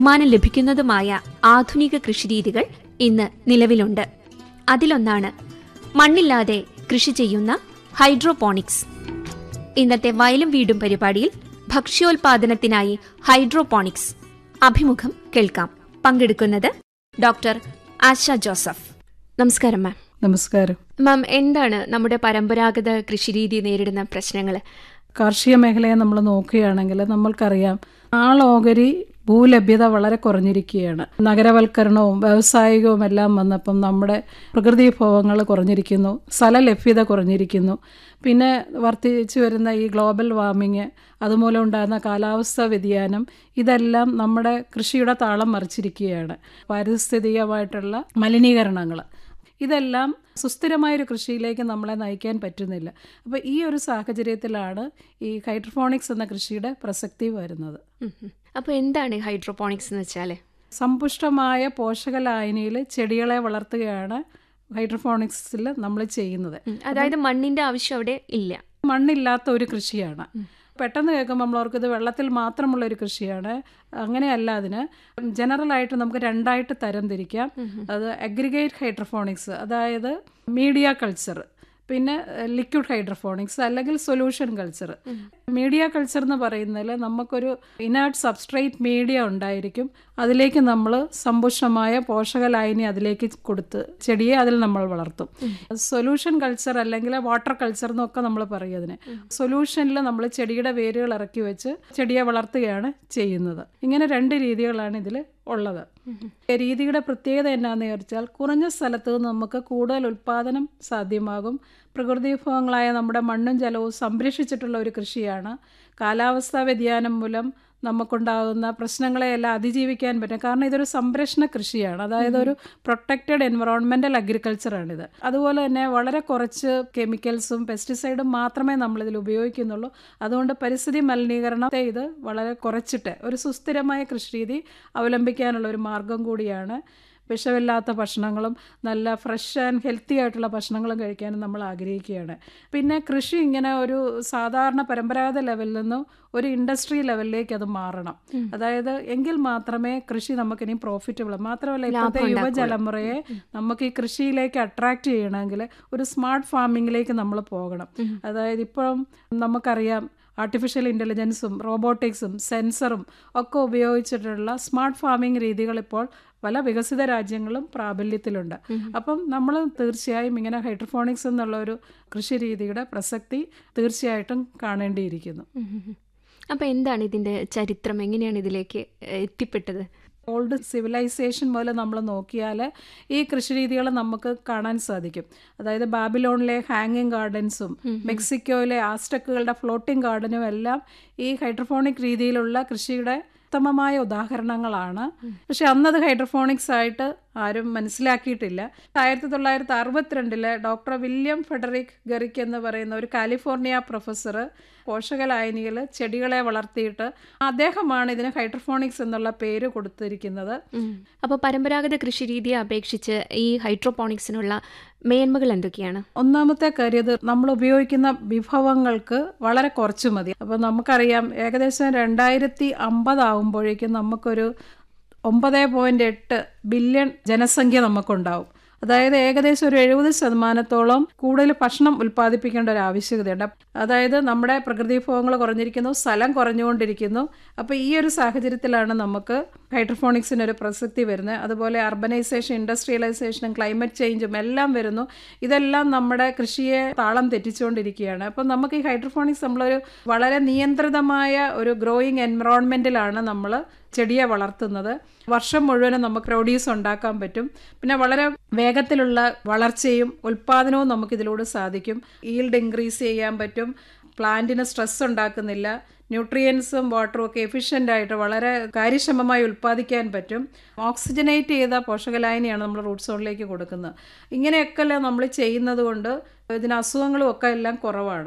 മാനം ലഭിക്കുന്നതുമായ ആധുനിക കൃഷിരീതികൾ ഇന്ന് നിലവിലുണ്ട് അതിലൊന്നാണ് മണ്ണില്ലാതെ കൃഷി ചെയ്യുന്ന ഹൈഡ്രോപോണിക്സ് ഇന്നത്തെ വയലും വീടും പരിപാടിയിൽ ഭക്ഷ്യോൽപാദനത്തിനായി ഹൈഡ്രോപോണിക്സ് അഭിമുഖം കേൾക്കാം പങ്കെടുക്കുന്നത് ഡോക്ടർ ആശ ജോസഫ് നമസ്കാരം മാം നമസ്കാരം മാം എന്താണ് നമ്മുടെ പരമ്പരാഗത കൃഷിരീതി നേരിടുന്ന പ്രശ്നങ്ങൾ കാർഷിക മേഖലയെ നമ്മൾ നോക്കുകയാണെങ്കിൽ നമ്മൾക്കറിയാം ആളോഹരി ഭൂലഭ്യത വളരെ കുറഞ്ഞിരിക്കുകയാണ് നഗരവൽക്കരണവും വ്യാവസായികവും എല്ലാം വന്നപ്പം നമ്മുടെ പ്രകൃതി വിഭവങ്ങൾ കുറഞ്ഞിരിക്കുന്നു സ്ഥലലഭ്യത കുറഞ്ഞിരിക്കുന്നു പിന്നെ വർദ്ധിച്ചു വരുന്ന ഈ ഗ്ലോബൽ വാർമിങ് അതുമൂലം ഉണ്ടാകുന്ന കാലാവസ്ഥാ വ്യതിയാനം ഇതെല്ലാം നമ്മുടെ കൃഷിയുടെ താളം മറിച്ചിരിക്കുകയാണ് പാരിസ്ഥിതികമായിട്ടുള്ള മലിനീകരണങ്ങൾ ഇതെല്ലാം സുസ്ഥിരമായൊരു കൃഷിയിലേക്ക് നമ്മളെ നയിക്കാൻ പറ്റുന്നില്ല അപ്പോൾ ഈ ഒരു സാഹചര്യത്തിലാണ് ഈ ഹൈഡ്രോഫോണിക്സ് എന്ന കൃഷിയുടെ പ്രസക്തി വരുന്നത് അപ്പോൾ എന്താണ് ഹൈഡ്രോപോണിക്സ് എന്ന് വെച്ചാൽ സമ്പുഷ്ടമായ പോഷകലായനിയിൽ ചെടികളെ വളർത്തുകയാണ് ഹൈഡ്രോഫോണിക്സിൽ നമ്മൾ ചെയ്യുന്നത് അതായത് മണ്ണിന്റെ ആവശ്യം അവിടെ ഇല്ല മണ്ണില്ലാത്ത ഒരു കൃഷിയാണ് പെട്ടെന്ന് കേൾക്കുമ്പോൾ നമ്മൾ ഓർക്കും ഇത് വെള്ളത്തിൽ മാത്രമുള്ള ഒരു കൃഷിയാണ് അങ്ങനെയല്ല അതിന് ജനറലായിട്ട് നമുക്ക് രണ്ടായിട്ട് തരം തിരിക്കാം അത് അഗ്രിഗേറ്റ് ഹൈഡ്രോഫോണിക്സ് അതായത് മീഡിയ കൾച്ചർ പിന്നെ ലിക്വിഡ് ഹൈഡ്രോഫോണിക്സ് അല്ലെങ്കിൽ സൊല്യൂഷൻ കൾച്ചർ മീഡിയ കൾച്ചർ എന്ന് പറയുന്നതിൽ നമുക്കൊരു ഇനേർട്ട് സബ്സ്ട്രേറ്റ് മീഡിയ ഉണ്ടായിരിക്കും അതിലേക്ക് നമ്മൾ സമ്പുഷ്ടമായ പോഷകലായനി അതിലേക്ക് കൊടുത്ത് ചെടിയെ അതിൽ നമ്മൾ വളർത്തും സൊല്യൂഷൻ കൾച്ചർ അല്ലെങ്കിൽ വാട്ടർ കൾച്ചർ എന്നൊക്കെ നമ്മൾ പറയും അതിന് സൊല്യൂഷനിൽ നമ്മൾ ചെടിയുടെ വേരുകൾ ഇറക്കി വെച്ച് ചെടിയെ വളർത്തുകയാണ് ചെയ്യുന്നത് ഇങ്ങനെ രണ്ട് രീതികളാണ് ഇതിൽ ഉള്ളത് രീതിയുടെ പ്രത്യേകത എന്നാന്ന് ചോദിച്ചാൽ കുറഞ്ഞ സ്ഥലത്ത് നമുക്ക് കൂടുതൽ ഉൽപ്പാദനം സാധ്യമാകും പ്രകൃതി വിഭവങ്ങളായ നമ്മുടെ മണ്ണും ജലവും സംരക്ഷിച്ചിട്ടുള്ള ഒരു കൃഷിയാണ് കാലാവസ്ഥാ വ്യതിയാനം മൂലം നമുക്കുണ്ടാകുന്ന പ്രശ്നങ്ങളെയെല്ലാം അതിജീവിക്കാൻ പറ്റും കാരണം ഇതൊരു സംരക്ഷണ കൃഷിയാണ് അതായത് ഒരു പ്രൊട്ടക്റ്റഡ് എൻവറോൺമെൻറ്റൽ അഗ്രികൾച്ചറാണിത് അതുപോലെ തന്നെ വളരെ കുറച്ച് കെമിക്കൽസും പെസ്റ്റിസൈഡും മാത്രമേ നമ്മളിതിൽ ഉപയോഗിക്കുന്നുള്ളൂ അതുകൊണ്ട് പരിസ്ഥിതി മലിനീകരണത്തെ ഇത് വളരെ കുറച്ചിട്ട് ഒരു സുസ്ഥിരമായ കൃഷിരീതി അവലംബിക്കാനുള്ള ഒരു മാർഗം കൂടിയാണ് വിഷമില്ലാത്ത ഭക്ഷണങ്ങളും നല്ല ഫ്രഷ് ആൻഡ് ഹെൽത്തി ആയിട്ടുള്ള ഭക്ഷണങ്ങളും കഴിക്കാനും നമ്മൾ ആഗ്രഹിക്കുകയാണ് പിന്നെ കൃഷി ഇങ്ങനെ ഒരു സാധാരണ പരമ്പരാഗത ലെവലിൽ നിന്നും ഒരു ഇൻഡസ്ട്രി ലെവലിലേക്ക് അത് മാറണം അതായത് എങ്കിൽ മാത്രമേ കൃഷി നമുക്കിനി പ്രോഫിറ്റബിൾ മാത്രമല്ല ഇപ്പോഴത്തെ യുവതലമുറയെ നമുക്ക് ഈ കൃഷിയിലേക്ക് അട്രാക്റ്റ് ചെയ്യണമെങ്കിൽ ഒരു സ്മാർട്ട് ഫാമിങ്ങിലേക്ക് നമ്മൾ പോകണം അതായത് ഇപ്പം നമുക്കറിയാം ആർട്ടിഫിഷ്യൽ ഇൻ്റലിജൻസും റോബോട്ടിക്സും സെൻസറും ഒക്കെ ഉപയോഗിച്ചിട്ടുള്ള സ്മാർട്ട് ഫാമിംഗ് രീതികൾ ഇപ്പോൾ പല വികസിത രാജ്യങ്ങളും പ്രാബല്യത്തിലുണ്ട് അപ്പം നമ്മൾ തീർച്ചയായും ഇങ്ങനെ ഹൈഡ്രോഫോണിക്സ് എന്നുള്ള ഒരു കൃഷി രീതിയുടെ പ്രസക്തി തീർച്ചയായിട്ടും കാണേണ്ടിയിരിക്കുന്നു അപ്പോൾ എന്താണ് ഇതിന്റെ ചരിത്രം എങ്ങനെയാണ് ഇതിലേക്ക് എത്തിപ്പെട്ടത് ഓൾഡ് സിവിലൈസേഷൻ മുതൽ നമ്മൾ നോക്കിയാൽ ഈ കൃഷിരീതികൾ നമുക്ക് കാണാൻ സാധിക്കും അതായത് ബാബിലോണിലെ ഹാങ്ങിങ് ഗാർഡൻസും മെക്സിക്കോയിലെ ആസ്റ്റക്കുകളുടെ ഫ്ലോട്ടിംഗ് ഗാർഡനും എല്ലാം ഈ ഹൈഡ്രോഫോണിക് രീതിയിലുള്ള കൃഷിയുടെ ഉത്തമമായ ഉദാഹരണങ്ങളാണ് പക്ഷെ അന്നത് ഹൈഡ്രോഫോണിക്സ് ആയിട്ട് ആരും മനസ്സിലാക്കിയിട്ടില്ല ആയിരത്തി തൊള്ളായിരത്തി അറുപത്തിരണ്ടില് ഡോക്ടർ വില്യം ഫെഡറിക് ഗറിക് എന്ന് പറയുന്ന ഒരു കാലിഫോർണിയ പ്രൊഫസർ പോഷകലായനികൾ ചെടികളെ വളർത്തിയിട്ട് അദ്ദേഹമാണ് ഇതിന് ഹൈഡ്രോഫോണിക്സ് എന്നുള്ള പേര് കൊടുത്തിരിക്കുന്നത് അപ്പോൾ പരമ്പരാഗത കൃഷി രീതിയെ അപേക്ഷിച്ച് ഈ ഹൈഡ്രോപോണിക്സിനുള്ള മേന്മകൾ എന്തൊക്കെയാണ് ഒന്നാമത്തെ കാര്യം ഇത് നമ്മൾ ഉപയോഗിക്കുന്ന വിഭവങ്ങൾക്ക് വളരെ കുറച്ച് മതി അപ്പോൾ നമുക്കറിയാം ഏകദേശം രണ്ടായിരത്തി അമ്പതാകുമ്പോഴേക്കും നമുക്കൊരു ഒമ്പത് പോയിന്റ് എട്ട് ബില്യൺ ജനസംഖ്യ നമുക്കുണ്ടാവും അതായത് ഏകദേശം ഒരു എഴുപത് ശതമാനത്തോളം കൂടുതൽ ഭക്ഷണം ഉൽപ്പാദിപ്പിക്കേണ്ട ഒരു ആവശ്യകതയുണ്ട് അതായത് നമ്മുടെ പ്രകൃതി വിഭവങ്ങൾ കുറഞ്ഞിരിക്കുന്നു സ്ഥലം കുറഞ്ഞുകൊണ്ടിരിക്കുന്നു അപ്പോൾ ഈ ഒരു സാഹചര്യത്തിലാണ് നമുക്ക് ഹൈഡ്രോഫോണിക്സിന് ഒരു പ്രസക്തി വരുന്നത് അതുപോലെ അർബനൈസേഷൻ ഇൻഡസ്ട്രിയലൈസേഷനും ക്ലൈമറ്റ് ചേഞ്ചും എല്ലാം വരുന്നു ഇതെല്ലാം നമ്മുടെ കൃഷിയെ താളം തെറ്റിച്ചുകൊണ്ടിരിക്കുകയാണ് അപ്പം നമുക്ക് ഈ ഹൈഡ്രോഫോണിക്സ് നമ്മളൊരു വളരെ നിയന്ത്രിതമായ ഒരു ഗ്രോയിങ് എൻവറോൺമെൻറ്റിലാണ് നമ്മൾ ചെടിയെ വളർത്തുന്നത് വർഷം മുഴുവനും നമുക്ക് പ്രൊഡ്യൂസ് ഉണ്ടാക്കാൻ പറ്റും പിന്നെ വളരെ വേഗത്തിലുള്ള വളർച്ചയും ഉൽപ്പാദനവും നമുക്കിതിലൂടെ സാധിക്കും ഈൽഡ് ഇൻക്രീസ് ചെയ്യാൻ പറ്റും പ്ലാന്റിന് സ്ട്രെസ് ഉണ്ടാക്കുന്നില്ല ന്യൂട്രിയൻസും വാട്ടറും ഒക്കെ എഫിഷ്യൻ്റ് ആയിട്ട് വളരെ കാര്യക്ഷമമായി ഉൽപ്പാദിക്കാൻ പറ്റും ഓക്സിജനേറ്റ് ചെയ്ത പോഷകലായനിയാണ് നമ്മൾ റൂട്ട് സോണിലേക്ക് കൊടുക്കുന്നത് ഇങ്ങനെയൊക്കെ നമ്മൾ ചെയ്യുന്നത് കൊണ്ട് ഇതിന് അസുഖങ്ങളും ഒക്കെ എല്ലാം കുറവാണ്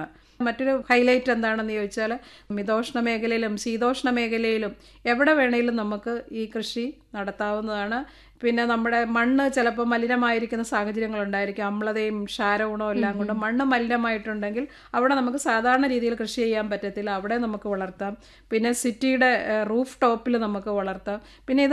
മറ്റൊരു ഹൈലൈറ്റ് എന്താണെന്ന് ചോദിച്ചാൽ മിതോഷ്ണ മേഖലയിലും ശീതോഷ്ണ മേഖലയിലും എവിടെ വേണേലും നമുക്ക് ഈ കൃഷി നടത്താവുന്നതാണ് പിന്നെ നമ്മുടെ മണ്ണ് ചിലപ്പോൾ മലിനമായിരിക്കുന്ന സാഹചര്യങ്ങളുണ്ടായിരിക്കും അമ്ലതയും ക്ഷാരഗുണവും എല്ലാം കൊണ്ട് മണ്ണ് മലിനമായിട്ടുണ്ടെങ്കിൽ അവിടെ നമുക്ക് സാധാരണ രീതിയിൽ കൃഷി ചെയ്യാൻ പറ്റത്തില്ല അവിടെ നമുക്ക് വളർത്താം പിന്നെ സിറ്റിയുടെ റൂഫ് ടോപ്പിൽ നമുക്ക് വളർത്താം പിന്നെ ഇത്